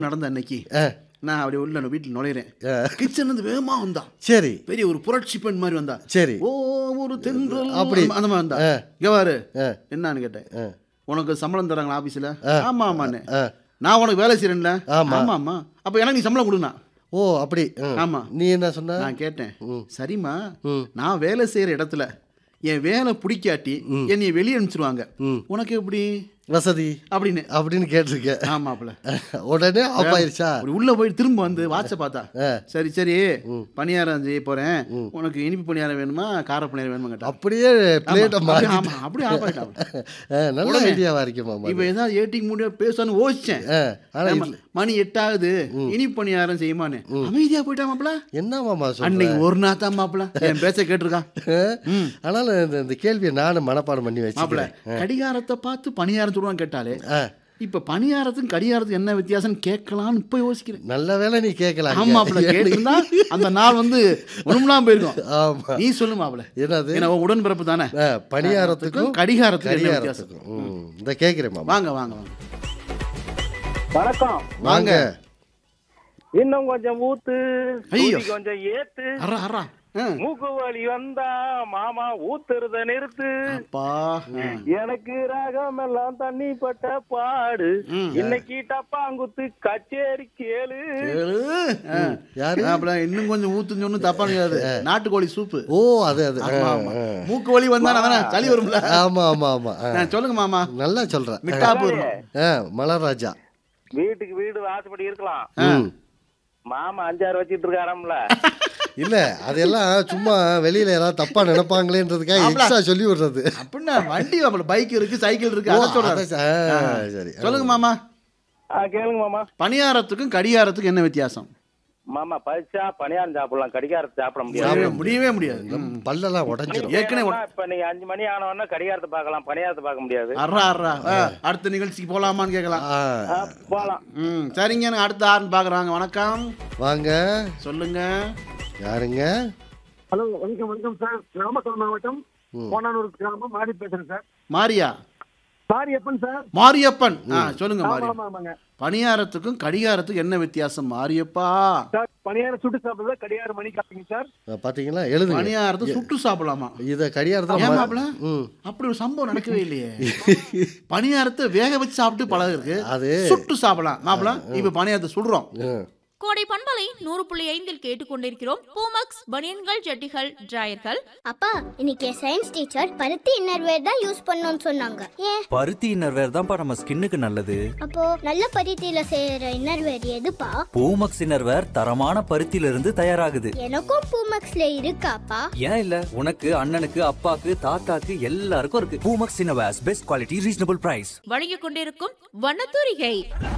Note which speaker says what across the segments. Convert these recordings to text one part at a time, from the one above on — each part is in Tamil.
Speaker 1: நடந்த அன்னைக்கு
Speaker 2: ஆ,
Speaker 1: நான் அப்படியே உள்ள வீட்டில் நுழையிறேன்
Speaker 2: ஆ.
Speaker 1: கிச்சன்ல இருந்து வேகமா வந்தா
Speaker 2: சரி
Speaker 1: பெரிய ஒரு புரட்சி பெண் மாதிரி வந்தா
Speaker 2: சரி
Speaker 1: ஓ ஒரு தென்றல்
Speaker 2: அப்படி.
Speaker 1: அந்த மாதிரி வந்தா
Speaker 2: ஆ.
Speaker 1: இங்க பாரு
Speaker 2: ஆ.
Speaker 1: என்னன்னு கேட்டேன்
Speaker 2: ஆ.
Speaker 1: உனக்கு சம்பளம் தராங்களா ஆபீஸ்ல
Speaker 2: ஆ.
Speaker 1: ஆமா ஆமாண்ணே
Speaker 2: ஆ.
Speaker 1: நான் உனக்கு வேலை செய்யறேன்ல
Speaker 2: ஆமா.
Speaker 1: ஆமா ஆமா அப்ப எனக்கு நீ சம்பளம் கொடுங்க
Speaker 2: ஓ அப்படி ம்.
Speaker 1: ஆமா.
Speaker 2: நீ என்ன சொன்ன
Speaker 1: நான் கேட்டேன்
Speaker 2: ம்.
Speaker 1: சரிம்மா
Speaker 2: ம்.
Speaker 1: நான் வேலை செய்யற இடத்துல என் வேலை பிடிக்காட்டி என்னை வெளியே அனுப்பிச்சிருவாங்க
Speaker 2: ம்.
Speaker 1: உனக்கு எப்படி
Speaker 2: வசதி
Speaker 1: அப்படின்னு
Speaker 2: அப்படின்னு கேட்டிருக்க
Speaker 1: ஆமாப்ல
Speaker 2: உடனே ஆஃப் ஆயிருச்சா
Speaker 1: அப்படி உள்ள போய் திரும்ப வந்து வாட்ச பார்த்தா
Speaker 2: ஆ.
Speaker 1: சரி சரி பணியாரம் செய்ய போறேன் உனக்கு இனிப்பு பணியாரம் வேணுமா கார பணியாரம் வேணுமா கேட்டா
Speaker 2: அப்படியே பிளேட்டை
Speaker 1: ஆமா,
Speaker 2: மாறி
Speaker 1: ஆமா அப்படியே ஆஃப் ஆயிட்டான்
Speaker 2: நல்ல
Speaker 1: உடனே.
Speaker 2: ஐடியாவா இருக்கு மாமா
Speaker 1: இப்ப ஏதாவது ஏட்டிங் முடிய பேசணும்னு யோசிச்சேன்
Speaker 2: ஆ, ஆனா
Speaker 1: ஆமா,
Speaker 2: இதுல-
Speaker 1: மணி எட்டாவது இனிப்பு பணியாரம் செய்யுமான்னு அமைதியா போயிட்டா மாப்பிள
Speaker 2: என்ன மாமா சொல்ற
Speaker 1: அன்னைக்கு ஒரு நாள் தான் மாப்பிள என் பேச கேட்டிருக்கான் ம்.
Speaker 2: ஆனாலும் இந்த- இந்த கேள்வியை நானும் மனப்பாடம் பண்ணி
Speaker 1: மாப்பிள
Speaker 2: வச்சுக்கிறேன்
Speaker 1: கடிகாரத்தை பார்த்து பணியாரம் சொல்லுவான்னு கேட்டாலே
Speaker 2: ஆ,
Speaker 1: இப்ப பணியாரத்துக்கும் கடிகாரத்துக்கும் என்ன வித்தியாசம் கேட்கலாம்னு இப்ப யோசிக்கிறேன்
Speaker 2: நல்ல வேளை நீ கேட்கலாம்
Speaker 1: ஆமா மாப்பிள கேட்டிருந்தா அந்த நாள் வந்து ஒண்ணுலாம் போயிருக்கும்
Speaker 2: ஆமா
Speaker 1: நீ சொல்லு மாப்பிள
Speaker 2: என்னது
Speaker 1: ஏன்னா உன் உடன்பிறப்பு தானே
Speaker 2: ஆ, பணியாரத்துக்கும்
Speaker 1: கடிகாரத்துக்கும் என்ன வித்தியாசம்
Speaker 2: கடிகாரத்துக்கும் ம், இந்த கேட்கிறேன் மாமா
Speaker 1: வாங்க வாங்க வாங்க
Speaker 3: வணக்கம்
Speaker 2: வாங்க
Speaker 3: இன்னும் கொஞ்சம் ஊத்து
Speaker 1: ஐயோ.
Speaker 3: ஊதி கொஞ்சம் ஏத்து
Speaker 1: அறா அறா ஆ.
Speaker 3: மூக்கு வலி வந்தா மாமா ஊத்துறத நிறுத்து
Speaker 1: அப்பா ஆ.
Speaker 3: எனக்கு ராகம் எல்லாம் தண்ணி பட்ட பாடு
Speaker 1: ம்.
Speaker 3: இன்னைக்கு டப்பாங்குத்து கச்சேரி கேளு
Speaker 1: ஏழு. ஆ.
Speaker 2: யாரு?
Speaker 1: மாப்பிள, இன்னும் கொஞ்சம் ஊத்துன்னு சொன்னு தப்பா கிடையாது நாட்டுக்கோழி சூப்பு
Speaker 2: ஓ அது அது ஆ,
Speaker 1: ஆமா, ஆமா.
Speaker 2: ஆ.
Speaker 1: மூக்கு வலி வந்தா தானே சளி வரும்ல
Speaker 2: ஆமா ஆமா ஆமா ஆ.
Speaker 1: ஆ, சொல்லுங்க மாமா
Speaker 2: நல்லா சொல்ற
Speaker 1: மிட்டா போயிரும்
Speaker 2: ஆ மலர்ராஜா
Speaker 3: வீட்டுக்கு வீடு வாசப்படி இருக்கலாம்
Speaker 2: ம்.
Speaker 3: மாமா அஞ்சாறு வச்சிட்டு இருக்காராம்ல
Speaker 2: இல்ல அதெல்லாம் சும்மா வெளியில யாராவது தப்பா நினைப்பாங்களேன்றதுக்காக
Speaker 1: ஆம்பளை.
Speaker 2: எக்ஸ்ட்ரா சொல்லி விடுறது
Speaker 1: அப்படின்னா வண்டி மாப்பிள பைக் இருக்கு சைக்கிள் இருக்கு
Speaker 2: ஓ,
Speaker 1: அதை சொல்றாரு.
Speaker 2: அதான் ச- ஆ, சரி
Speaker 1: சொல்லுங்க மாமா
Speaker 3: ஆ, கேளுங்க மாமா
Speaker 1: பணியாரத்துக்கும் கடிகாரத்துக்கும் என்ன வித்தியாசம்
Speaker 3: மாமா பறிச்சா பணியாரம் சாப்பிடலாம் கடிகாரத்தை சாப்பிட முடியாது
Speaker 1: முடியவே முடியாது ம்.
Speaker 2: பல்லெல்லாம் உடஞ்சிரும்
Speaker 1: ஏற்கனவே
Speaker 3: வேணும்னா இப்ப நீங்க அஞ்சு மணி ஆனவொன்னா கடிகாரத்தை பார்க்கலாம் பணியாரத்தை பார்க்க முடியாது
Speaker 1: அறா அறா ஆ, அடுத்த நிகழ்ச்சிக்கு போலாமான்னு கேட்கலாம்
Speaker 2: ஆ,
Speaker 3: ஆ, போலாம்
Speaker 1: ம் சரிங்க எனக்கு அடுத்த ஆறுன்னு பாக்குறாங்க வணக்கம்
Speaker 2: வாங்க
Speaker 1: சொல்லுங்க
Speaker 2: யாருங்க
Speaker 4: ஹலோ வணக்கம் வணக்கம் சார் நாமக்கல் மாவட்டம் கோனானூர் கிராமம் மாடி பேசுறேன் சார்
Speaker 1: மாரியா
Speaker 4: மாரியப்பன் சார்
Speaker 1: மாரியப்பன் ஆ சொல்லுங்க
Speaker 4: ஆமா
Speaker 1: மாரியா
Speaker 4: ஆமா ஆமாங்க
Speaker 1: பணியாரத்துக்கும் கடிகாரத்துக்கும் என்ன வித்தியாசம் மாரியப்பா
Speaker 4: சார் பணியாரம் சுட்டு சாப்பிடுறதா கடியாரம் மணி காப்பீங்க சார்
Speaker 2: ஆ, பாத்தீங்களா எழுதுங்க
Speaker 1: பணியாரத்தை சுட்டு சாப்பிடலாமா
Speaker 2: இத கடியாரத்துல
Speaker 1: ஏன்
Speaker 2: ம-
Speaker 1: மாப்பிள
Speaker 2: ம்.
Speaker 1: அப்படி ஒரு சம்பவம் நடக்கவே இல்லையே பணியாரத்தை வேக வச்சு சாப்பிட்டு பழகு இருக்கு
Speaker 2: அது
Speaker 1: சுட்டு சாப்பிடலாம் மாப்பிள இப்ப பணியாரத்தை சுடுறோம்
Speaker 2: ம்.
Speaker 5: கோடை பண்பலை நூறு புள்ளி ஐந்தில் கேட்டுக்கொண்டிருக்கிறோம் பூமக்ஸ் பனியன்கள் ஜட்டிகள் டிராயர்கள்
Speaker 6: அப்பா இன்னைக்கு சயின்ஸ் டீச்சர் பருத்தி இன்னர்வேர் தான் யூஸ் பண்ணணும்னு சொன்னாங்க ஏன்
Speaker 7: பருத்தி இன்னர்வேர் தான்ப்பா நம்ம ஸ்கின்னுக்கு நல்லது
Speaker 6: அப்போ நல்ல பருத்தியில செய்யற இன்னர்வேர் எதுப்பா
Speaker 7: பூமக்ஸ் இன்னர்வேர் தரமான பருத்தியில இருந்து தயாராகுது
Speaker 6: எனக்கும் பூமக்ஸ்ல இருக்காப்பா
Speaker 7: ஏன் இல்ல உனக்கு அண்ணனுக்கு அப்பாக்கு தாத்தாக்கு எல்லாருக்கும் இருக்கு Poomex innerwears best quality reasonable price
Speaker 5: வழங்கிக் கொண்டிருக்கும் வண்ணத்தூரிகை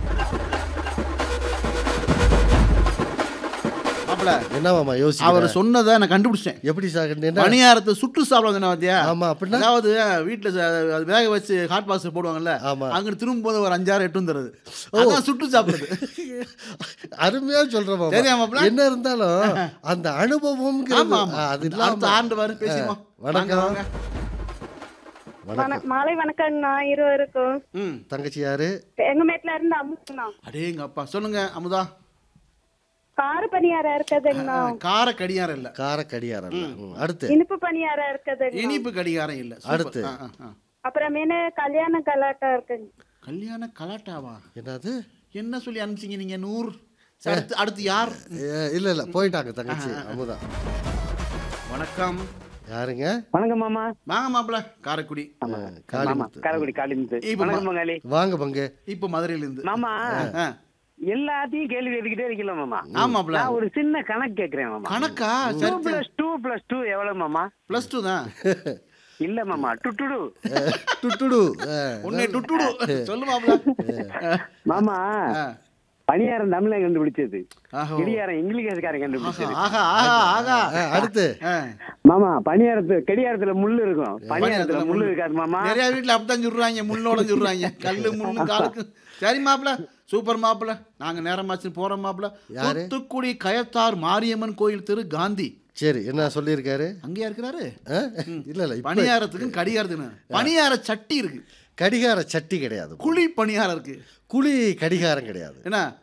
Speaker 1: மாப்பிள
Speaker 2: என்ன மாமா யோசிக்க
Speaker 1: அவர் சொன்னதை நான் கண்டுபிடிச்சேன்
Speaker 2: எப்படி சார் என்ன
Speaker 1: பணியாரத்தை சுட்டு சாப்பிடலாம் தானே பாத்தியா
Speaker 2: ஆமா, அப்படின்னா?
Speaker 1: அதாவது வீட்டுல ச- அது வேக வச்சு ஹாட் பாக்ஸ் போடுவாங்கல்ல
Speaker 2: ஆமா.
Speaker 1: அங்க திரும்ப போது ஒரு அஞ்சாறு எட்டும் தருது அதான் சுட்டு சாப்பிடுறது
Speaker 2: அருமையா சொல்ற மாமா
Speaker 1: சரியா மாப்ள?
Speaker 2: என்ன இருந்தாலும் அந்த அனுபவம்
Speaker 1: ஆமா ஆமா
Speaker 2: அது
Speaker 1: அடுத்த
Speaker 2: இல்லாம
Speaker 1: ஆண்டு வாரு பேசிடுவோம்
Speaker 2: வணக்கம்.
Speaker 1: வாங்க, வாங்க.
Speaker 2: வணக்கம்
Speaker 8: மாலை வணக்கங்கண்ணா இருவருக்கும்
Speaker 1: ம்
Speaker 2: தங்கச்சி யாரு
Speaker 8: எங்க வீட்டுல இருந்து அம்முங்கண்ணா
Speaker 1: அடேங்க அப்பா சொல்லுங்க அமுதா
Speaker 8: கார பணியாரம் இருக்குதுங்கண்ணா
Speaker 1: கார கடிகாரம் இல்ல
Speaker 2: கார கடியாரம் இல்ல. ம். அடுத்து
Speaker 8: இனிப்பு பணியாரம் இருக்குதுங்க
Speaker 1: இனிப்பு கடிகாரம் இல்ல சூப்பர்.
Speaker 2: அடுத்து.
Speaker 1: ஆ, ஆ, ஆ.
Speaker 8: அப்புறமேனு கல்யாண கலாட்டா இருக்குங்க
Speaker 1: கல்யாண கலாட்டாவா
Speaker 2: என்னது
Speaker 1: என்ன சொல்லி அனுப்பிச்சீங்க நீங்க நூறு சரி, அடுத்து அடுத்து யார்
Speaker 2: ஏ, இல்ல இல்ல போயிட்டாங்க தங்கச்சி அமுதா
Speaker 1: வணக்கம்
Speaker 2: யாருங்க
Speaker 3: வணக்கம் மாமா
Speaker 1: வாங்க மாப்பிள காரைக்குடி
Speaker 3: மாமா
Speaker 2: காளிமுத்து
Speaker 3: காரைக்குடி காளிமுத்து
Speaker 1: இப்ப
Speaker 3: வணக்கம் பங்காளி
Speaker 2: வாங்க பங்கு
Speaker 1: இப்ப மதுரையில இருந்து
Speaker 3: மாமா
Speaker 1: ஆ.
Speaker 3: எல்லாத்தையும் கேள்வி கேட்டுக்கிட்டே இருக்கல மாமா
Speaker 1: ஆமாப்ல
Speaker 3: நான் ஒரு சின்ன கணக்கு கேக்குறேன் மாமா
Speaker 1: கணக்கா
Speaker 3: டூ
Speaker 1: சரி
Speaker 3: பிளஸ் டூ பிளஸ் டூ எவ்வளவு மாமா
Speaker 1: பிளஸ் டூ தான்
Speaker 3: இல்ல மாமா டுட்டுடு
Speaker 2: துட்டுடு ஆ,
Speaker 1: உன்னை டுட்டுடு சொல்லு மாப்பிள
Speaker 3: மாமா
Speaker 1: ஆ.
Speaker 3: பணியாரம் தமிழை கண்டுபிடிச்சது
Speaker 1: ஆஹோ.
Speaker 3: கடியாரம் இங்கிலீஷ்காரன் கண்டுபிடிச்சது
Speaker 1: ஆஹா ஆஹா ஆகா
Speaker 2: ஆ, அடுத்து
Speaker 1: ஆ.
Speaker 3: மாமா பணியாரத்து கடியாரத்துல முள்ளு இருக்கும் பணியாரத்துல
Speaker 1: பணியாரத்துல
Speaker 3: முள்ளு
Speaker 1: முள்ளு.
Speaker 3: இருக்காது மாமா
Speaker 1: நிறைய வீட்டுல அப்படித்தான் சொல்றாங்க முள்ளோட சொல்றாங்க கல்லு முள்ளு காலுக்கு சரி மாப்பிள சூப்பர் மாப்பிள நாங்க நேரமாச்சு போறோம் மாப்பிள
Speaker 2: யாரு?
Speaker 1: தூத்துக்குடி கயத்தார் மாரியம்மன் கோயில் திரு காந்தி
Speaker 2: சரி என்ன சொல்லியிருக்காரு
Speaker 1: அங்கேயா இருக்கிறாரு
Speaker 2: ஆ? இல்ல இல்ல இப்ப
Speaker 1: பணியாரத்துக்கும் கடிகாரத்துக்கும் பணியார சட்டி இருக்கு
Speaker 2: கடிகார சட்டி கிடையாது
Speaker 1: குழி பணியாரம் இருக்கு
Speaker 2: குழி கடிகாரம் கிடையாது
Speaker 1: என்ன